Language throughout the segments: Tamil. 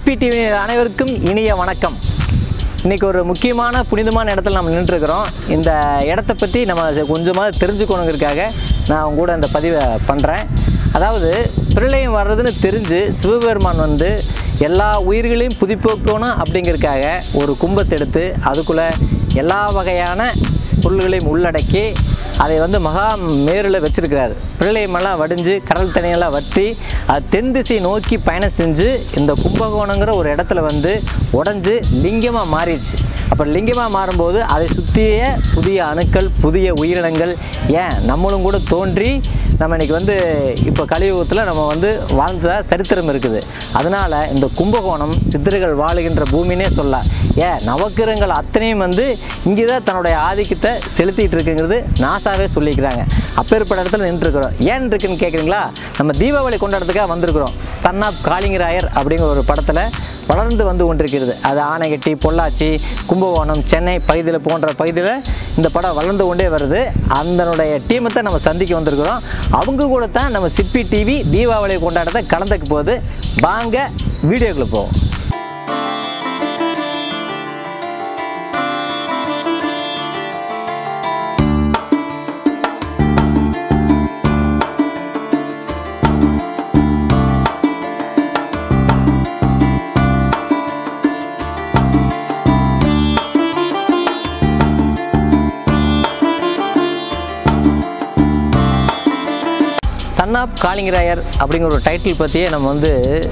சிப்பி டிவி அனைவருக்கும் இனிய வணக்கம் இன்றைக்கி ஒரு முக்கியமான புனிதமான இடத்துல நம்ம நின்றுருக்கிறோம் இந்த இடத்த பற்றி நம்ம கொஞ்சமாக தெரிஞ்சுக்கணுங்கிறதுக்காக நான் அவங்க கூட இந்த பதிவை பண்ணுறேன் அதாவது பிரளயம் வர்றதுன்னு தெரிஞ்சு சிவபெருமான் வந்து எல்லா உயிர்களையும் புதுப்பிக்கணும் அப்படிங்கிறதுக்காக ஒரு கும்பத்தை எடுத்து அதுக்குள்ளே எல்லா வகையான பொருள்களையும் உள்ளடக்கி அதை வந்து மகா மேருல வச்சிருக்கிறாரு பிரளயமெல்லாம் வடிஞ்சு கடல் தண்ணியெல்லாம் வற்றி அது தென் திசை நோக்கி பயணம் செஞ்சு இந்த கும்பகோணங்கிற ஒரு இடத்துல வந்து உடஞ்சி லிங்கமாக மாறிடுச்சு அப்போ லிங்கமாக மாறும்போது அதை சுற்றிய புதிய அணுக்கள் புதிய உயிரினங்கள் ஏன் நம்மளும் கூட தோன்றி நம்ம இன்னைக்கு வந்து இப்போ கலியுகத்தில் நம்ம வந்து வாழ்ந்ததா சரித்திரம் இருக்குது அதனால் இந்த கும்பகோணம் சித்தர்கள் வாழுகின்ற பூமினே சொல்லலாம் ஏன் நவக்கிரகங்கள் அத்தனையும் வந்து இங்கே தான் தன்னுடைய ஆதிக்கத்தை செலுத்திட்டு இருக்குங்கிறது நாசாவே சொல்லிக்கிறாங்க அப்பேற்பட்ட இடத்துல நின்றுருக்கிறோம் ஏன் இருக்குன்னு கேட்குறீங்களா நம்ம தீபாவளி கொண்டாடுறதுக்காக வந்திருக்கிறோம் சன் ஆஃப் காளிங்கராயர் அப்படிங்கிற ஒரு படத்தில் வளர்ந்து வந்து கொண்டிருக்கிறது அது ஆனைகட்டி பொள்ளாச்சி கும்பகோணம் சென்னை பகுதியில் போன்ற பகுதியில் இந்த படம் வளர்ந்து கொண்டே வருது அதனுடைய டீமை தான் நம்ம சந்திக்க வந்திருக்கிறோம் அவங்க கூட தான் நம்ம சிப்பி டிவி தீபாவளி கொண்டாடத்தை கலந்துக்க போகுது வாங்க வீடியோக்குள்ளே போவோம் சன் ஆஃப் காளிங்கராயர் அப்படிங்கிற ஒரு டைட்டில் பற்றியே நம்ம வந்து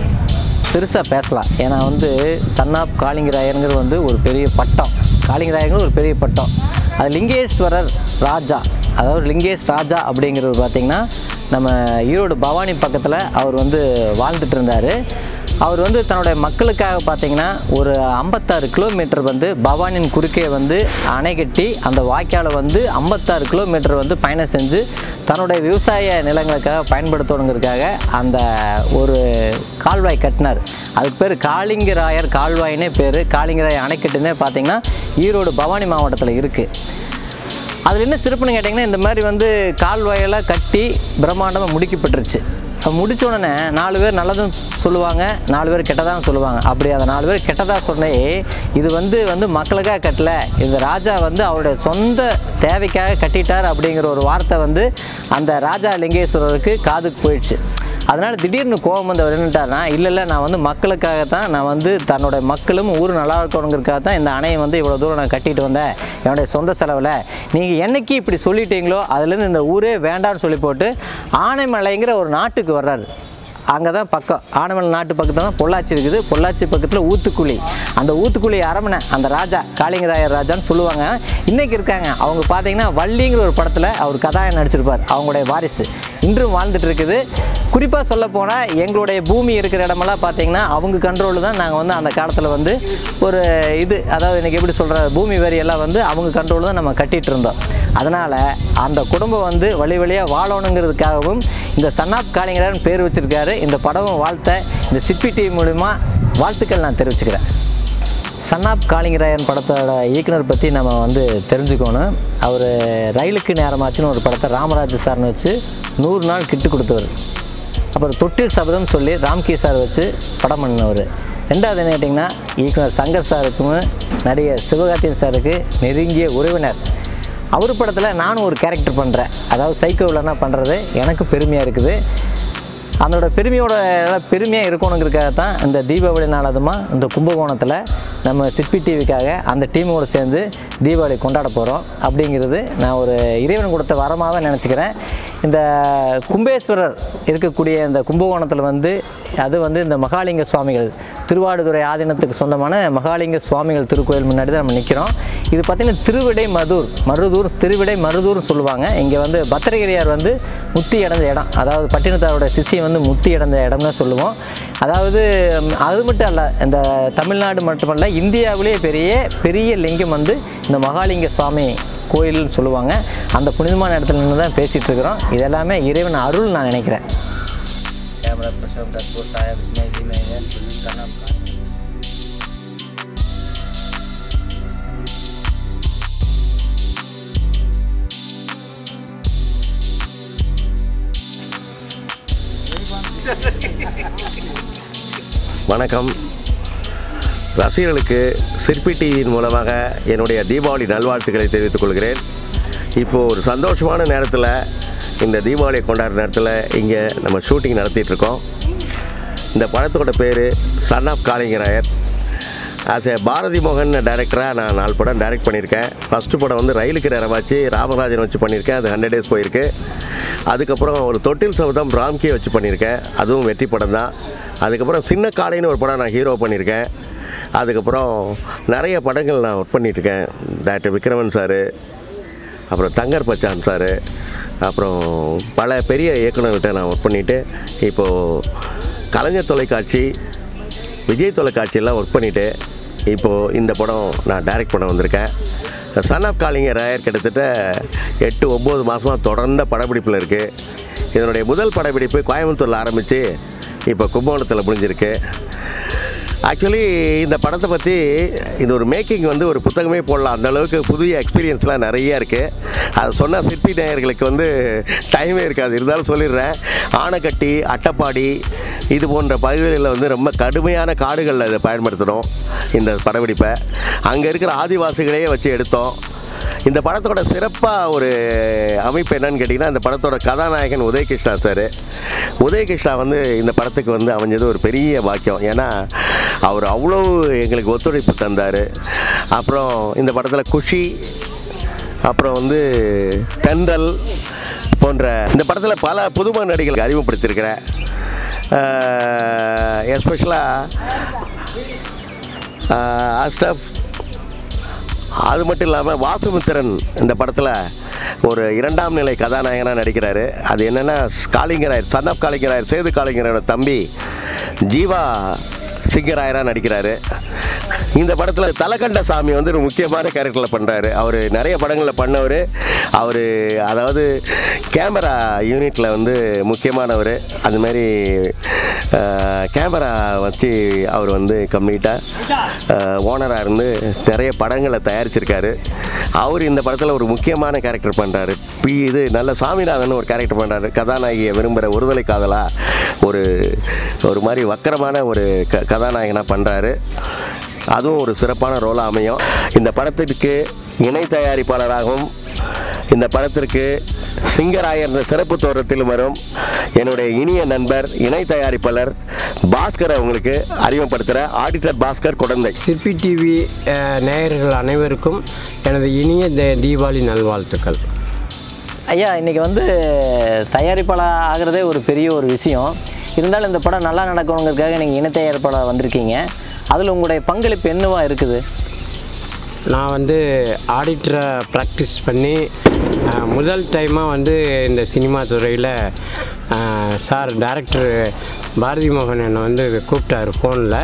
பெருசாக பேசலாம் ஏன்னா வந்து சன் ஆஃப் காளிங்கராயருங்கிறது வந்து ஒரு பெரிய பட்டம் காளிங்கராயருங்கிறது ஒரு பெரிய பட்டம் அது லிங்கேஸ்வரர் ராஜா அதாவது லிங்கேஷ் ராஜா அப்படிங்கிறது பார்த்திங்கன்னா நம்ம ஈரோடு பவானி பக்கத்தில் அவர் வந்து வாழ்ந்துட்டு இருந்தார் அவர் வந்து தன்னுடைய மக்களுக்காக பார்த்தீங்கன்னா ஒரு ஐம்பத்தாறு கிலோமீட்டர் வந்து பவானின் குறுக்கே வந்து அணை கட்டி அந்த வாய்க்காலை வந்து ஐம்பத்தாறு கிலோமீட்டர் வந்து பயணம் செஞ்சு தன்னுடைய விவசாய நிலங்களுக்காக பயன்படுத்தணுங்கிறதுக்காக அந்த ஒரு கால்வாய் கட்டினார் அதுக்கு பேர் காளிங்கராயர் கால்வாயினே பேர் காளிங்கராயர் அணைக்கட்டுன்னே பார்த்தீங்கன்னா ஈரோடு பவானி மாவட்டத்தில் இருக்குது அதில் என்ன சிறப்புன்னு கேட்டிங்கன்னா இந்த மாதிரி வந்து கால்வாயெல்லாம் கட்டி பிரம்மாண்டமாக முடிக்கப்பட்டுருச்சு அது முடிச்ச உடனே நாலு பேர் நல்லதும் சொல்லுவாங்க நாலு பேர் கெட்டதாகவும் சொல்லுவாங்க அப்படி அந்த நாலு பேர் கெட்டதாக சொன்னே இது வந்து வந்து மக்களுக்காக கட்டல இந்த ராஜா வந்து அவருடைய சொந்த தேவைக்காக கட்டிட்டார் அப்படிங்கிற ஒரு வார்த்தை வந்து அந்த ராஜா லிங்கேஸ்வரருக்கு காதுக்கு போயிடுச்சு அதனால் திடீர்னு கோபம் வந்து அவர் என்னட்டார்னா இல்லை இல்லை நான் வந்து மக்களுக்காக தான் நான் வந்து தன்னோட மக்களும் ஊர் நல்லா இருக்கணுங்கிறதுக்காக தான் இந்த அணையை வந்து இவ்வளோ தூரம் நான் கட்டிட்டு வந்தேன் என்னுடைய சொந்த செலவில் நீங்கள் என்னைக்கு இப்படி சொல்லிட்டீங்களோ அதுலேருந்து இந்த ஊரே வேண்டாம்னு சொல்லி போட்டு ஆனைமலைங்கிற ஒரு நாட்டுக்கு வர்றாரு அங்கே தான் பக்கம் ஆனமலை நாட்டு பக்கத்தில் தான் பொள்ளாச்சி இருக்குது பொள்ளாச்சி பக்கத்தில் ஊத்துக்குழி அந்த ஊத்துக்குழி அரமனை அந்த ராஜா காளிங்கராயர் ராஜான்னு சொல்லுவாங்க இன்றைக்கி இருக்காங்க அவங்க பார்த்தீங்கன்னா வள்ளிங்கிற ஒரு படத்தில் அவர் கதாயம் நடிச்சிருப்பார் அவங்களுடைய வாரிசு இன்றும் வாழ்ந்துட்டு இருக்குது குறிப்பாக சொல்ல போனால் எங்களுடைய பூமி இருக்கிற இடமெல்லாம் பார்த்தீங்கன்னா அவங்க கண்ட்ரோலில் தான் நாங்கள் வந்து அந்த காலத்தில் வந்து ஒரு இது அதாவது எனக்கு எப்படி சொல்கிற பூமி வரி எல்லாம் வந்து அவங்க கண்ட்ரோலில் தான் நம்ம கட்டிகிட்டு இருந்தோம் அதனால் அந்த குடும்பம் வந்து வழி வழியாக வாழணுங்கிறதுக்காகவும் இந்த சன்னாப் காளிங்கரன் பேர் வச்சுருக்காரு இந்த படமும் வாழ்த்த இந்த சிப்பி டிவி மூலிமா வாழ்த்துக்கள் நான் தெரிவிச்சுக்கிறேன் சன்னாப் காளிங்கராயன் படத்தோட இயக்குனர் பற்றி நம்ம வந்து தெரிஞ்சுக்கணும் அவர் ரயிலுக்கு நேரமாச்சுன்னு ஒரு படத்தை ராமராஜ் சார்னு வச்சு நூறு நாள் கிட்டு கொடுத்தவர் அப்புறம் தொட்டில் சபதம் சொல்லி ராம்கி சார் வச்சு படம் பண்ணவர் ரெண்டாவது என்ன கேட்டிங்கன்னா இயக்குனர் சங்கர் சாருக்கும் நடிகர் சிவகார்த்தியன் சாருக்கு நெருங்கிய உறவினர் அவர் படத்தில் நானும் ஒரு கேரக்டர் பண்ணுறேன் அதாவது சைக்கோ வில்லனாக பண்ணுறது எனக்கு பெருமையாக இருக்குது அதனோட பெருமையோட எல்லாம் பெருமையாக இருக்கணுங்கிறதுக்காக தான் இந்த தீபாவளி நாள் அதுமா இந்த கும்பகோணத்தில் நம்ம சிப்பி டிவிக்காக அந்த டீமோடு சேர்ந்து தீபாவளி கொண்டாட போகிறோம் அப்படிங்கிறது நான் ஒரு இறைவன் கொடுத்த வரமாகவே நினச்சிக்கிறேன் இந்த கும்பேஸ்வரர் இருக்கக்கூடிய இந்த கும்பகோணத்தில் வந்து அது வந்து இந்த மகாலிங்க சுவாமிகள் திருவாடுதுறை ஆதீனத்துக்கு சொந்தமான மகாலிங்க சுவாமிகள் திருக்கோயில் முன்னாடி தான் நம்ம நிற்கிறோம் இது பார்த்திங்கன்னா திருவிடை மதுர் மருதூர் திருவிடை மருதூர்னு சொல்லுவாங்க இங்கே வந்து பத்திரகிரியார் வந்து முத்தி அடைஞ்ச இடம் அதாவது பட்டினத்தாரோட சிஷியம் வந்து முத்தி அடைஞ்ச இடம்னு சொல்லுவோம் அதாவது ம், அது மட்டும் அல்ல இந்த தமிழ்நாடு மட்டுமல்ல இந்தியாவிலேயே பெரிய பெரிய லிங்கம் வந்து இந்த மகாலிங்க சுவாமி கோயில்னு சொல்லுவாங்க அந்த புனிதமான இடத்துல நின்று தான் பேசிகிட்டு இருக்கிறோம் இதெல்லாமே இறைவன் அருள் நான் நினைக்கிறேன் கேமரா பிரசவம் தற்போது சாயா விக்னேஷ் வணக்கம் ரசிகர்களுக்கு சிற்பி டிவியின் மூலமாக என்னுடைய தீபாவளி நல்வாழ்த்துக்களை தெரிவித்துக் கொள்கிறேன் இப்போது ஒரு சந்தோஷமான நேரத்தில் இந்த தீபாவளியை கொண்டாடுற நேரத்தில் இங்கே நம்ம ஷூட்டிங் நடத்திட்டு இருக்கோம் இந்த படத்தோட பேர் son of Kalingarayar as a Bharathi மோகன் டைரக்டராக நான் நாலு படம் டைரக்ட் பண்ணியிருக்கேன் ஃபஸ்ட்டு படம் வந்து ரயிலுக்கு நேரம் வச்சு ராமராஜன் வச்சு பண்ணியிருக்கேன் அது ஹண்ட்ரட் டேஸ் போயிருக்கு அதுக்கப்புறம் ஒரு தொட்டில் சபதம் ராம்கே வச்சு பண்ணியிருக்கேன் அதுவும் வெற்றி படம் தான் அதுக்கப்புறம் சின்ன காளைன்னு ஒரு படம் நான் ஹீரோ பண்ணியிருக்கேன் அதுக்கப்புறம் நிறைய படங்கள் நான் ஒர்க் பண்ணிகிட்ருக்கேன் டாக்டர் விக்ரமன் சார் அப்புறம் தங்கர் பச்சான் சார் அப்புறம் பல பெரிய இயக்குனர்கிட்ட நான் ஒர்க் பண்ணிவிட்டு இப்போது கலைஞர் தொலைக்காட்சி விஜய் தொலைக்காட்சியெல்லாம் ஒர்க் பண்ணிவிட்டு இப்போது இந்த படம் நான் டைரக்ட் பண்ண வந்திருக்கேன் சன் ஆஃப் காலிங்க ராயர் கிட்டத்தட்ட எட்டு ஒம்பது மாதமாக தொடர்ந்த படப்பிடிப்பில் இருக்குது இதனுடைய முதல் படப்பிடிப்பு கோயம்புத்தூரில் ஆரம்பித்து இப்போ கும்பகோணத்தில் முடிஞ்சிருக்கு ஆக்சுவலி இந்த படத்தை பற்றி இது ஒரு மேக்கிங் வந்து ஒரு புத்தகமே போடலாம் அந்த அளவுக்கு புதிய எக்ஸ்பீரியன்ஸ்லாம் நிறைய இருக்குது அது சொன்ன சிற்பி நேயர்களுக்கு வந்து டைமே இருக்காது இருந்தாலும் சொல்லிடுறேன் ஆனைக்கட்டி அட்டப்பாடி இது போன்ற பகுதிகளில் வந்து ரொம்ப கடுமையான காடுகளில் இதை பயன்படுத்தணும் இந்த படப்பிடிப்பை அங்கே இருக்கிற ஆதிவாசிகளையே வச்சு எடுத்தோம் இந்த படத்தோட சிறப்பாக ஒரு அமைப்பு என்னன்னு கேட்டிங்கன்னா இந்த படத்தோட கதாநாயகன் உதயகிருஷ்ணா சார் உதயகிருஷ்ணா வந்து இந்த படத்துக்கு வந்து அமைஞ்சது ஒரு பெரிய பாக்கியம் ஏன்னா அவர் அவ்வளோ எங்களுக்கு ஒத்துழைப்பு தந்தார் அப்புறம் இந்த படத்தில் குஷி அப்புறம் வந்து தென்றல் போன்ற இந்த படத்தில் பல புதுமை நடிகர்களுக்கு அறிமுகப்படுத்தியிருக்கிறேன் எஸ்பெஷலாக அஸ்டப் அது மட்டும் இல்லாமல் வாசுமித்திரன் இந்த படத்தில் ஒரு இரண்டாம் நிலை கதாநாயகனாக நடிக்கிறாரு அது என்னென்னா காளிங்கராயர் சன் ஆஃப் காளிங்கராயர் சேது காளிங்கராயோட தம்பி ஜீவா சிங்கராயராக நடிக்கிறாரு இந்த படத்தில் தலகண்ட சாமி வந்து ஒரு முக்கியமான கேரக்டரில் பண்ணுறாரு அவர் நிறைய படங்களில் பண்ணவர் அவர் அதாவது கேமரா யூனிட்டில் வந்து முக்கியமானவர் அது மாதிரி கேமரா வச்சு அவர் வந்து கம்ப்ளீட்டாக ஓனராக இருந்து நிறைய படங்களை தயாரிச்சிருக்காரு அவர் இந்த படத்தில் ஒரு முக்கியமான கேரக்டர் பண்ணுறாரு பி இது நல்ல சாமிநாதன் ஒரு கேரக்டர் பண்ணுறாரு கதாநாயகியை விரும்புகிற ஒருதலை காதலா ஒரு ஒரு மாதிரி வக்கரமான ஒரு க கதாநாயகனாக பண்ணுறாரு அதுவும் ஒரு சிறப்பான ரோலாக அமையும் இந்த படத்திற்கு இணை தயாரிப்பாளராகவும் இந்த படத்திற்கு சிங்கராயர் என்ற சிறப்பு தோற்றத்தில் வரும் என்னுடைய இனிய நண்பர் இணை தயாரிப்பாளர் பாஸ்கரை உங்களுக்கு அறிமுகப்படுத்துகிற ஆடிட்டர் பாஸ்கர் குடந்தை சிற்பி டிவி அஹ், நேயர்கள் அனைவருக்கும் எனது இனிய தே- தீபாவளி நல்வாழ்த்துக்கள் ஐயா இன்றைக்கி வந்து தயாரிப்பாளர் ஆகிறதே ஒரு பெரிய ஒரு விஷயம் இருந்தாலும் இந்த படம் நல்லா நடக்கணுங்கிறதுக்காக நீங்கள் இணை தயாரிப்பாளர் வந்திருக்கீங்க அதில் உங்களுடைய பங்களிப்பு என்னவா இருக்குது நான் வந்து ஆடிட்டரை ப்ராக்டிஸ் பண்ணி அஹ், முதல் டைமாக வந்து இந்த சினிமா துறையில் சார் டைரக்டர் பாரதி மோகன் என்னை வந்து கூப்பிட்டாரு ஃபோனில்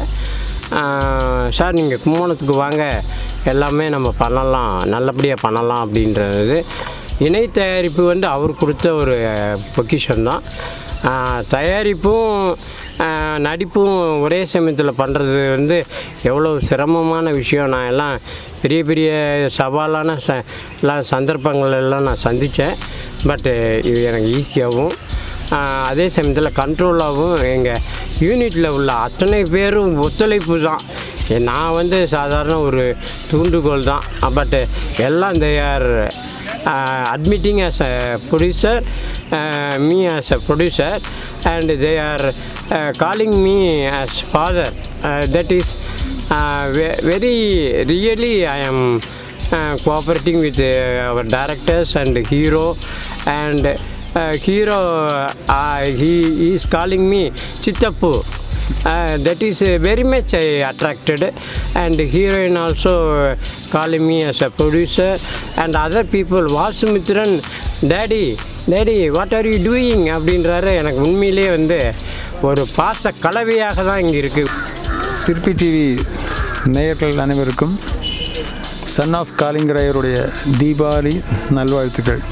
சார் நீங்கள் கும்போணத்துக்கு வாங்க எல்லாமே நம்ம பண்ணலாம் நல்லபடியாக பண்ணலாம் அப்படின்றது இணை தயாரிப்பு வந்து அவர் கொடுத்த ஒரு பொக்கிஷன் தான் ஆஹ் தயாரிப்பும் ஆஹ் நடிப்பும் ஒரே சமயத்தில் பண்ணுறது வந்து எவ்வளோ சிரமமான விஷயம் நான் எல்லாம் பெரிய பெரிய சவாலான ச எல்லாம் சந்தர்ப்பங்கள் எல்லாம் நான் சந்தித்தேன் பட்டு இது எனக்கு ஈஸியாகவும் ஆஹ் அதே சமயத்தில் கண்ட்ரோலாகவும் எங்கள் யூனிட்டில் உள்ள அத்தனை பேரும் ஒத்துழைப்பு தான் எ- நான் வந்து சாதாரண ஒரு தூண்டுகோல் தான் பட்டு எல்லாம் there uh, admitting as a producer, uh, me as a producer, and they are uh, calling me as father. Uh, that is uh, ve- very really I am uh, cooperating with uh, our directors and hero and uh, hero uh, he is calling me Chittappu. Uh, that is uh, very much I attracted and heroine also uh, calling me as a producer and other people Vasumithran daddy daddy what are you doing அப்படின்றாரு எனக்கு உண்மையிலேயே வந்து ஒரு பாச கலவையாக தான் இங்கே இருக்குது சிற்பி டிவி நேயர்கள் அனைவருக்கும் சன் ஆஃப் காலிங்கராயருடைய தீபாவளி நல்வாழ்த்துக்கள்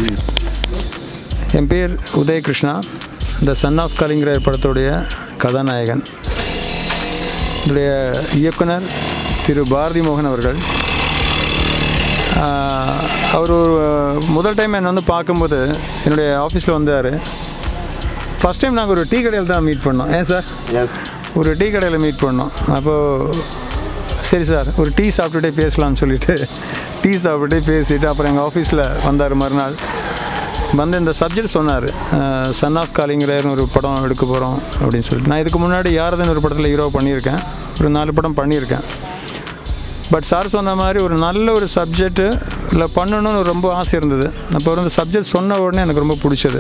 என் பேர் உதயகிருஷ்ணா இந்த சன் ஆஃப் காலிங்கராயர் படத்துடைய கதாநாயகன் இதனுடைய இயக்குனர் திரு பாரதி மோகன் அவர்கள் ஆஹ், அவர் ஒரு முதல் டைம் என்னை வந்து பார்க்கும்போது என்னுடைய ஆஃபீஸில் வந்தார் ஃபஸ்ட் டைம் நாங்கள் ஒரு டீ கடையில் தான் மீட் பண்ணோம் ஏன் சார் எஸ் ஒரு டீ கடையில் மீட் பண்ணோம் அப்போது சரி சார் ஒரு டீ சாப்பிட்டுட்டே பேசலாம்னு சொல்லிட்டு டீ சாப்பிட்டுட்டே பேசிட்டு அப்புறம் எங்கள் ஆஃபீஸில் வந்தார் மறுநாள் வந்து இந்த சப்ஜெக்ட் சொன்னார் சன் ஆஃப் காலிங்கிறன்னு ஒரு படம் எடுக்க போகிறோம் அப்படின்னு சொல்லிட்டு நான் இதுக்கு முன்னாடி யாரதன் ஒரு படத்தில் ஹீரோ பண்ணியிருக்கேன் ஒரு நாலு படம் பண்ணியிருக்கேன் பட் சார் சொன்ன மாதிரி ஒரு நல்ல ஒரு சப்ஜெக்ட்டு இல்லை பண்ணணும்னு ரொம்ப ஆசை இருந்தது அப்போ வந்து சப்ஜெக்ட் சொன்ன உடனே எனக்கு ரொம்ப பிடிச்சது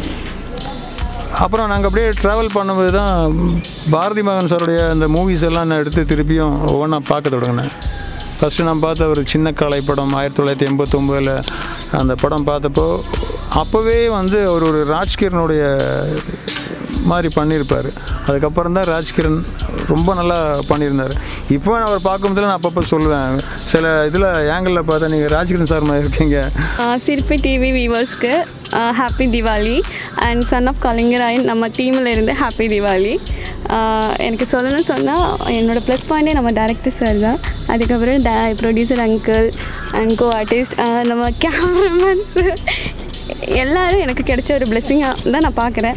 அப்புறம் நாங்கள் அப்படியே ட்ராவல் பண்ணும்போது தான் பாரதி மகன் சாருடைய அந்த மூவிஸ் எல்லாம் நான் எடுத்து திருப்பியும் ஒவ்வொன்றா பார்க்க தொடங்கினேன் ஃபஸ்ட்டு நான் பார்த்த ஒரு சின்ன கலை படம் ஆயிரத்தி தொள்ளாயிரத்தி எண்பத்தொம்போதில் அந்த படம் பார்த்தப்போ அப்போவே வந்து அவர் ஒரு ராஜ்கிரனுடைய மாதிரி பண்ணியிருப்பார் அதுக்கப்புறம் தான் ராஜ்கிரண் ரொம்ப நல்லா பண்ணியிருந்தார் இப்போ நான் அவர் பார்க்கும்போது நான் அப்பப்போ சொல்லுவேன் சில இதில் ஆங்கிளில் பார்த்தா நீங்கள் ராஜ்கிரண் சார் மாதிரி இருக்கீங்க சிற்பி டிவி வியூவர்ஸ்க்கு happy Diwali and son of Kalaingarayan நம்ம டீமில் இருந்து ஹாப்பி திவாலி ஆஹ் எனக்கு சொல்லணும்னு சொன்னால் என்னோடய ப்ளஸ் பாயிண்டே நம்ம டேரக்டர் சார் தான் அதுக்கப்புறம் the producer uncle and co artist நம்ம கேமராமேன்ஸ் எல்லாரும் எனக்கு கிடைச்ச ஒரு பிளெஸ்ஸிங்காக தான் நான் பார்க்குறேன்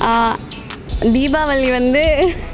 தீபாவளி வந்து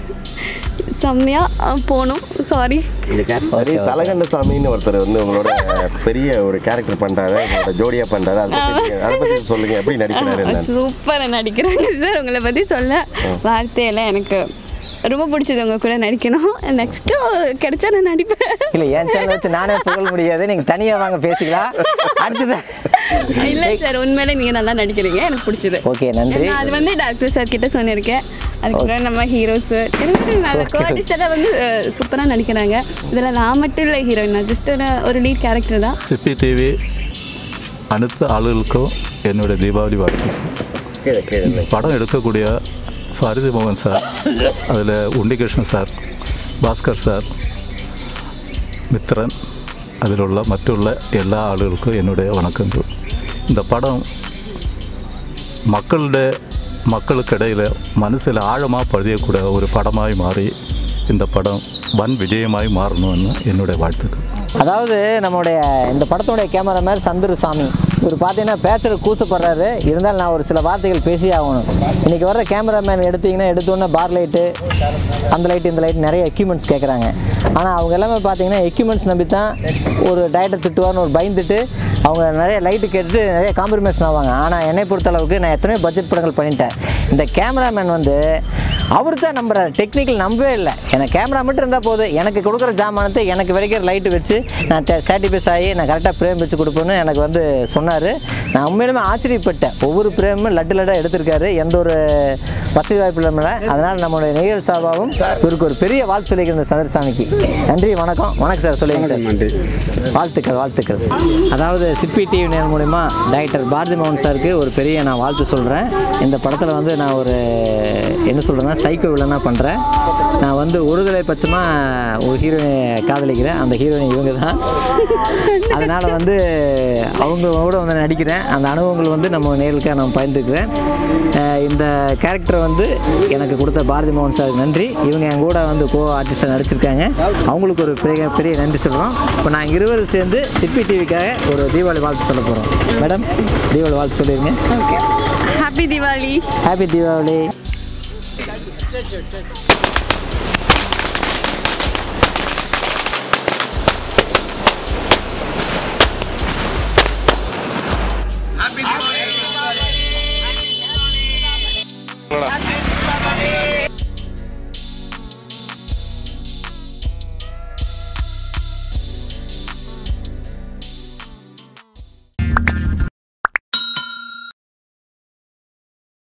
செம்மையாக போகணும் சாரி இந்த கேரக்டர் தலகண்டசாமின்னு ஒருத்தர் வந்து உங்களோட பெரிய ஒரு கேரக்டர் பண்றாரு உங்களோட ஜோடியா பண்றாரு அதை பத்தி அதை பத்தி சொல்லுங்க எப்படி நடிக்கிறாரு என்னன்னு. சூப்பராக நடிக்கிறாங்க சார் உங்களை பற்றி சொல்ல வார்த்தையெல்லாம் எனக்கு ரொம்ப பிடிச்சது உங்கள் கூட நடிக்கணும் நெக்ஸ்ட்டு கிடைச்சா நான் நடிப்பேன் இல்லை என் சேனல் வச்சு நானே புகழ முடியாது நீங்கள் தனியாக வாங்க பேசிக்கலாம் அடுத்தது இல்லை சார் உண்மையிலே நீங்கள் நல்லா நடிக்கிறீங்க எனக்கு பிடிச்சது ஓகே நன்றி நான் அது வந்து டேரக்டர் சார் கிட்ட சொல்லியிருக்கேன் அதுக்கப்புறம் நம்ம ஹீரோஸ் ஆர்டிஸ்டெல்லாம் வந்து சூப்பராக நடிக்கிறாங்க இதில் நான் மட்டும் இல்லை ஹீரோயின் ஜஸ்ட் ஒரு லீட் கேரக்டர் தான் சிப்பி டிவி அனைத்து ஆளுகளுக்கும் என்னுடைய தீபாவளி வாழ்த்து கீழே கீழே படம் எடுக்கக்கூடிய பாரதி மோகன் சார் அதில் உண்டிகிருஷ்ணன் சார் பாஸ்கர் சார் மித்ரன் அதில் உள்ள மற்றுள்ள எல்லா ஆளுகளுக்கும் என்னுடைய வணக்கங்கள் இந்த படம் மக்களுடைய மக்களுக்கு இடையில் மனசில் ஆழமாக பதியக்கூடிய ஒரு படமாய் மாறி இந்த படம் வன் விஜயமாய் மாறணும்னு என்னுடைய வாழ்த்துக்கள் அதாவது நம்மளுடைய இந்த படத்தோடைய கேமராமேன் சந்துரு சாமி இவர் பார்த்தீங்கன்னா பேச்சுறதுக்கு கூசப்படுறாரு இருந்தாலும் நான் ஒரு சில வார்த்தைகள் பேசி ஆகணும் இன்றைக்கி வர்ற கேமராமேன் எடுத்தீங்கன்னா எடுத்தோன்னே பார் லைட்டு அந்த லைட்டு இந்த லைட் நிறைய எக்யூப்மெண்ட்ஸ் கேட்குறாங்க ஆனால் அவங்க எல்லாமே பார்த்தீங்கன்னா எக்யூப்மெண்ட்ஸ் நம்பி தான் ஒரு டயட்டை திட்டுவார்னு ஒரு பயந்துட்டு அவங்க நிறைய லைட்டு கேட்டுட்டு நிறைய காம்ப்ரமைஸ் ஆவாங்க ஆனால் என்னை பொறுத்தளவுக்கு நான் எத்தனையோ பட்ஜெட் படங்கள் பண்ணிட்டேன் இந்த கேமராமேன் வந்து அவர் தான் நம்புறாரு டெக்னிக்கல் நம்பவே இல்லை எனக்கு கேமரா மட்டும் இருந்தால் போதும் எனக்கு கொடுக்குற ஜாமானத்தை எனக்கு விளைக்கிற லைட்டு வச்சு நான் சாட்டிஸ்ஃபைஸ் ஆகி நான் கரெக்டாக பிரேம் வச்சு கொடுப்பேன்னு எனக்கு வந்து சொன்னார் நான் உண்மையிலுமே ஆச்சரியப்பட்டேன் ஒவ்வொரு பிரேமும் லட்டு லட்டாக எடுத்திருக்காரு எந்த ஒரு வசதி வாய்ப்பு இல்லாமல் அதனால் நம்மளுடைய நெய்யல் சாபாவும் இவருக்கு ஒரு பெரிய வாழ்த்து சொல்லிக்கிறேன் இந்த சந்திரசாமிக்கு நன்றி வணக்கம் வணக்கம் சார் சொல்லிங்க சார் வாழ்த்துக்கள் வாழ்த்துக்கள் அதாவது சிப்பி டிவி நேர் மூலிமா டைரக்டர் பாரதி மோகன் சாருக்கு ஒரு பெரிய நான் வாழ்த்து சொல்கிறேன் இந்த படத்தில் வந்து நான் ஒரு என்ன சொல்கிறேன்னா சைக்கோ வில்லனாக பண்ணுறேன் நான் வந்து ஒருதலை பட்சமாக ஒரு ஹீரோயினை காதலிக்கிறேன் அந்த ஹீரோயின் இவங்க தான் அதனால் வந்து அவங்க கூட வந்து நடிக்கிறேன் அந்த அனுபவங்கள் வந்து நம்ம நேர்களுக்காக நான் பயந்துக்கிறேன் அஹ் இந்த கேரக்டர் வந்து எனக்கு கொடுத்த பாரதி மோகன் சார் நன்றி இவங்க என் கூட வந்து கோ ஆர்டிஸ்டாக நடிச்சிருக்காங்க அவங்களுக்கு ஒரு பெரிய பெரிய நன்றி சொல்கிறோம் இப்போ நாங்கள் இருவரும் சேர்ந்து சிப்பி டிவிக்காக ஒரு தீபாவளி வாழ்த்து சொல்ல போகிறோம் மேடம் தீபாவளி வாழ்த்து சொல்லிடுங்க okay happy Diwali happy Deepavali Happy Diwali!